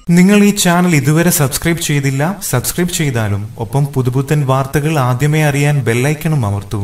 നിങ്ങൾ ഈ ചാനൽ ഇതുവരെ സബ്സ്ക്രൈബ് ചെയ്തില്ല സബ്സ്ക്രൈബ് ചെയ്താലും ഒപ്പം പുതുപുത്തൻ വാർത്തകൾ ആദ്യമേ അറിയാൻ ബെല്ലൈക്കണും അമർത്തൂ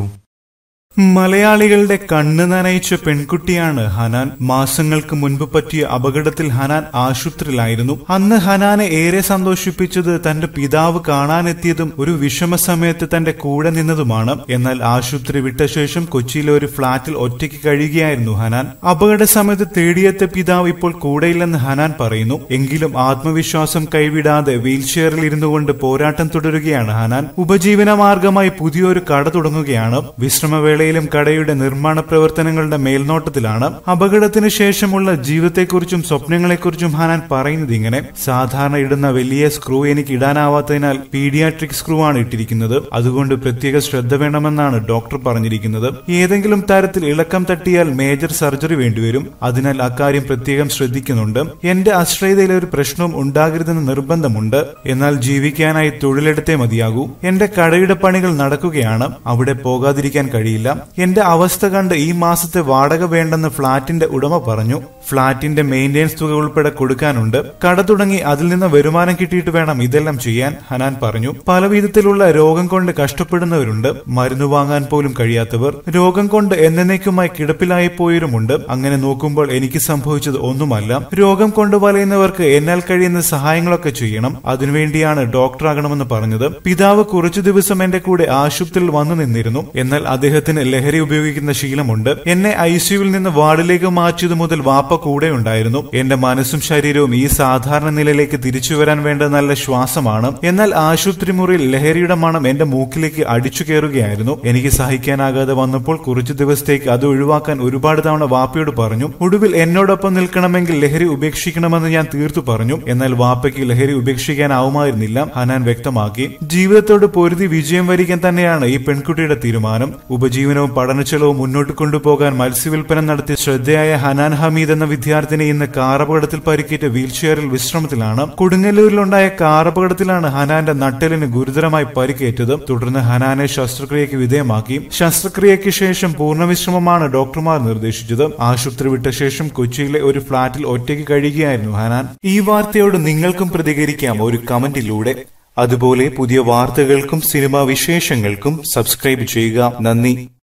മലയാളികളുടെ കണ്ണ് നനയിച്ച പെൺകുട്ടിയാണ് ഹനാൻ മാസങ്ങൾക്ക് മുൻപ് പറ്റിയ അപകടത്തിൽ ഹനാൻ ആശുപത്രിയിലായിരുന്നു അന്ന് ഹനാനെ ഏറെ സന്തോഷിപ്പിച്ചത് തന്റെ പിതാവ് കാണാനെത്തിയതും ഒരു വിഷമ സമയത്ത് തന്റെ കൂടെ നിന്നതുമാണ് എന്നാൽ ആശുപത്രി വിട്ട ശേഷം കൊച്ചിയിലെ ഒരു ഫ്ളാറ്റിൽ ഒറ്റയ്ക്ക് കഴിയുകയായിരുന്നു ഹനാൻ അപകട സമയത്ത് തേടിയെത്തിയ പിതാവ് ഇപ്പോൾ കൂടെയില്ലെന്ന് ഹനാൻ പറയുന്നു എങ്കിലും ആത്മവിശ്വാസം കൈവിടാതെ വീൽചെയറിൽ ഇരുന്നു കൊണ്ട് പോരാട്ടം തുടരുകയാണ് ഹനാൻ ഉപജീവന മാർഗമായി പുതിയൊരു കട തുടങ്ങുകയാണ് വിശ്രമവേളയിലും കടയുടെ നിർമ്മാണ പ്രവർത്തനങ്ങളുടെ മേൽനോട്ടത്തിലാണ് അപകടത്തിന് ശേഷമുള്ള ജീവിതത്തെക്കുറിച്ചും സ്വപ്നങ്ങളെക്കുറിച്ചും ഹനാൻ പറയുന്നത് ഇങ്ങനെ സാധാരണ ഇടുന്ന വലിയ സ്ക്രൂ എനിക്ക് ഇടാനാവാത്തതിനാൽ പീഡിയാട്രിക് സ്ക്രൂ ആണ് ഇട്ടിരിക്കുന്നത് അതുകൊണ്ട് പ്രത്യേക ശ്രദ്ധ വേണമെന്നാണ് ഡോക്ടർ പറഞ്ഞിരിക്കുന്നത് ഏതെങ്കിലും തരത്തിൽ ഇളക്കം തട്ടിയാൽ മേജർ സർജറി വേണ്ടിവരും അതിനാൽ അക്കാര്യം പ്രത്യേകം ശ്രദ്ധിക്കുന്നുണ്ട് എന്റെ അശ്രയതയിൽ ഒരു പ്രശ്നവും ഉണ്ടാകരുതെന്ന് നിർബന്ധമുണ്ട് എന്നാൽ ജീവിക്കാനായി തൊഴിലെടുത്തേ മതിയാകൂ എന്റെ കടയുടെ പണികൾ നടക്കുകയാണ് അവിടെ പോകാതിരിക്കാൻ കഴിയില്ല എന്റെ അവസ്ഥ കണ്ട് ഈ മാസത്തെ വാടക വേണ്ടെന്ന് ഫ്ളാറ്റിന്റെ ഉടമ പറഞ്ഞു ഫ്ളാറ്റിന്റെ മെയിന്റനൻസ് തുക ഉൾപ്പെടെ കൊടുക്കാനുണ്ട് കട തുടങ്ങി അതിൽ നിന്ന് വരുമാനം കിട്ടിയിട്ട് വേണം ഇതെല്ലാം ചെയ്യാൻ ഹനാൻ പറഞ്ഞു പല വിധത്തിലുള്ള രോഗം കൊണ്ട് കഷ്ടപ്പെടുന്നവരുണ്ട് മരുന്ന് വാങ്ങാൻ പോലും കഴിയാത്തവർ രോഗം കൊണ്ട് എന്നേക്കുമായി കിടപ്പിലായി പോയവരുമുണ്ട് അങ്ങനെ നോക്കുമ്പോൾ എനിക്ക് സംഭവിച്ചത് ഒന്നുമല്ല രോഗം കൊണ്ട് വലയുന്നവർക്ക് എന്നാൽ കഴിയുന്ന സഹായങ്ങളൊക്കെ ചെയ്യണം അതിനുവേണ്ടിയാണ് ഡോക്ടറാകണമെന്ന് പറഞ്ഞത് പിതാവ് കുറച്ചു ദിവസം എന്റെ കൂടെ ആശുപത്രിയിൽ വന്നു നിന്നിരുന്നു എന്നാൽ അദ്ദേഹത്തിന് ലഹരി ഉപയോഗിക്കുന്ന ശീലമുണ്ട് എന്നെ ഐസിയുവിൽ നിന്ന് വാർഡിലേക്ക് മാറ്റിയതു മുതൽ വാപ്പ കൂടെ ഉണ്ടായിരുന്നു എന്റെ മനസ്സും ശരീരവും ഈ സാധാരണ നിലയിലേക്ക് തിരിച്ചു വരാൻ വേണ്ട നല്ല ശ്വാസമാണ് എന്നാൽ ആശുപത്രി മുറിയിൽ ലഹരിയുടെ മണം എന്റെ മൂക്കിലേക്ക് അടിച്ചു കയറുകയായിരുന്നു എനിക്ക് സഹിക്കാനാകാതെ വന്നപ്പോൾ കുറച്ചു ദിവസത്തേക്ക് അത് ഒഴിവാക്കാൻ ഒരുപാട് തവണ വാപ്പയോട് പറഞ്ഞു ഒടുവിൽ എന്നോടൊപ്പം നിൽക്കണമെങ്കിൽ ലഹരി ഉപേക്ഷിക്കണമെന്ന് ഞാൻ തീർത്തു പറഞ്ഞു എന്നാൽ വാപ്പയ്ക്ക് ലഹരി ഉപേക്ഷിക്കാനാവുമായിരുന്നില്ല ഹനാൻ വ്യക്തമാക്കി ജീവിതത്തോട് പൊരുതി വിജയം വരിക്കാൻ തന്നെയാണ് ഈ പെൺകുട്ടിയുടെ തീരുമാനം ഉപജീവനവും പഠനച്ചെലവും മുന്നോട്ട് കൊണ്ടുപോകാൻ മത്സ്യവില്പന നടത്തിയ ശ്രദ്ധയായ ഹനാൻ ഹമീദ് എന്ന വിദ്യാർത്ഥിനി ഇന്ന് കാറപകടത്തിൽ പരിക്കേറ്റ വീൽചെയറിൽ വിശ്രമത്തിലാണ് കൊടുങ്ങല്ലൂരിലുണ്ടായ കാറപകടത്തിലാണ് ഹനാന്റെ നട്ടെല്ലിന് ഗുരുതരമായി പരിക്കേറ്റത് തുടർന്ന് ഹനാനെ ശസ്ത്രക്രിയയ്ക്ക് വിധേയമാക്കി ശസ്ത്രക്രിയയ്ക്ക് ശേഷം പൂർണ്ണവിശ്രമമാണ് ഡോക്ടർമാർ നിർദ്ദേശിച്ചത് ആശുപത്രി വിട്ട ശേഷം കൊച്ചിയിലെ ഒരു ഫ്ളാറ്റിൽ ഒറ്റയ്ക്ക് കഴിയുകയായിരുന്നു ഹനാൻ ഈ വാർത്തയോട് നിങ്ങൾക്കും പ്രതികരിക്കാം ഒരു കമന്റിലൂടെ അതുപോലെ പുതിയ വാർത്തകൾക്കും സിനിമാ വിശേഷങ്ങൾക്കും സബ്സ്ക്രൈബ് ചെയ്യുക നന്ദി